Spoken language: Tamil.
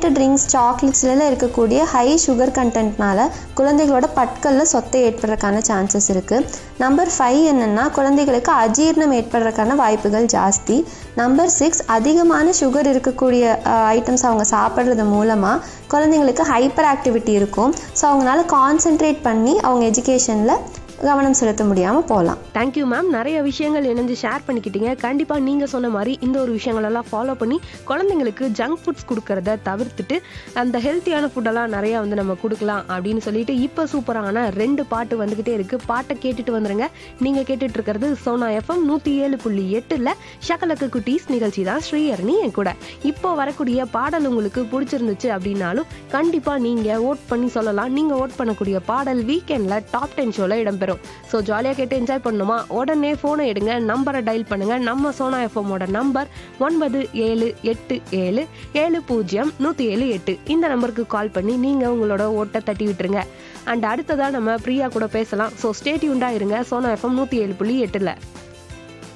கார்பனேட்டட் ட்ரிங்க்ஸ் சாக்லேட்ஸ்லாம் இருக்கக்கூடிய ஹை சுகர் கண்டென்ட்னால குழந்தைகளோட பற்களில் சொத்தை ஏற்படுறதுக்கான சான்சஸ் இருக்குது நம்பர் ஃபைவ் என்னென்னா குழந்தைகளுக்கு அஜீரணம் ஏற்படுறதுக்கான வாய்ப்புகள் ஜாஸ்தி நம்பர் சிக்ஸ் அதிகமான சுகர் இருக்கக்கூடிய ஐட்டம்ஸ் அவங்க சாப்பிட்றது மூலமாக குழந்தைங்களுக்கு ஹைப்பர் ஆக்டிவிட்டி இருக்கும் ஸோ அவங்களால கான்சென்ட்ரேட் பண்ணி அவங்க எஜுகேஷனில் கவனம் செலுத்த முடியாமல் போகலாம் தேங்க்யூ மேம் நிறைய விஷயங்கள் இணைஞ்சு ஷேர் பண்ணிக்கிட்டீங்க கண்டிப்பாக நீங்கள் சொன்ன மாதிரி இந்த ஒரு விஷயங்களெல்லாம் ஃபாலோ பண்ணி குழந்தைங்களுக்கு ஜங்க் ஃபுட்ஸ் கொடுக்கறத தவிர்த்துட்டு அந்த ஹெல்த்தியான ஃபுட்டெல்லாம் நிறையா வந்து நம்ம கொடுக்கலாம் அப்படின்னு சொல்லிட்டு இப்போ சூப்பரான ரெண்டு பாட்டு வந்துக்கிட்டே இருக்குது பாட்டை கேட்டுட்டு வந்துருங்க நீங்கள் கேட்டுட்டு இருக்கிறது சோனா எஃப்எம் நூற்றி ஏழு புள்ளி எட்டில் ஷக்கலக்கு குட்டீஸ் நிகழ்ச்சி தான் ஸ்ரீஹரணி என் கூட இப்போ வரக்கூடிய பாடல் உங்களுக்கு பிடிச்சிருந்துச்சு அப்படின்னாலும் கண்டிப்பாக நீங்கள் ஓட் பண்ணி சொல்லலாம் நீங்கள் ஓட் பண்ணக்கூடிய பாடல் வீக்கெண்டில் டாப் டென் ஷோவில் இடம்பெறும் ஸோ ஜாலியாக கேட்டு என்ஜாய் பண்ணணுமா உடனே ஃபோனை எடுங்க நம்பரை டயல் பண்ணுங்க நம்ம சோனா எஃப்எம்மோட நம்பர் ஒன்பது ஏழு எட்டு ஏழு ஏழு பூஜ்ஜியம் நூற்றி ஏழு எட்டு இந்த நம்பருக்கு கால் பண்ணி நீங்கள் உங்களோட ஓட்டை தட்டி விட்டுருங்க அண்ட் அடுத்ததாக நம்ம பிரியா கூட பேசலாம் ஸோ ஸ்டேட்யூண்டாக இருங்க சோனா எஃப்எம் நூற்றி ஏழு புள்ளி எட்டில்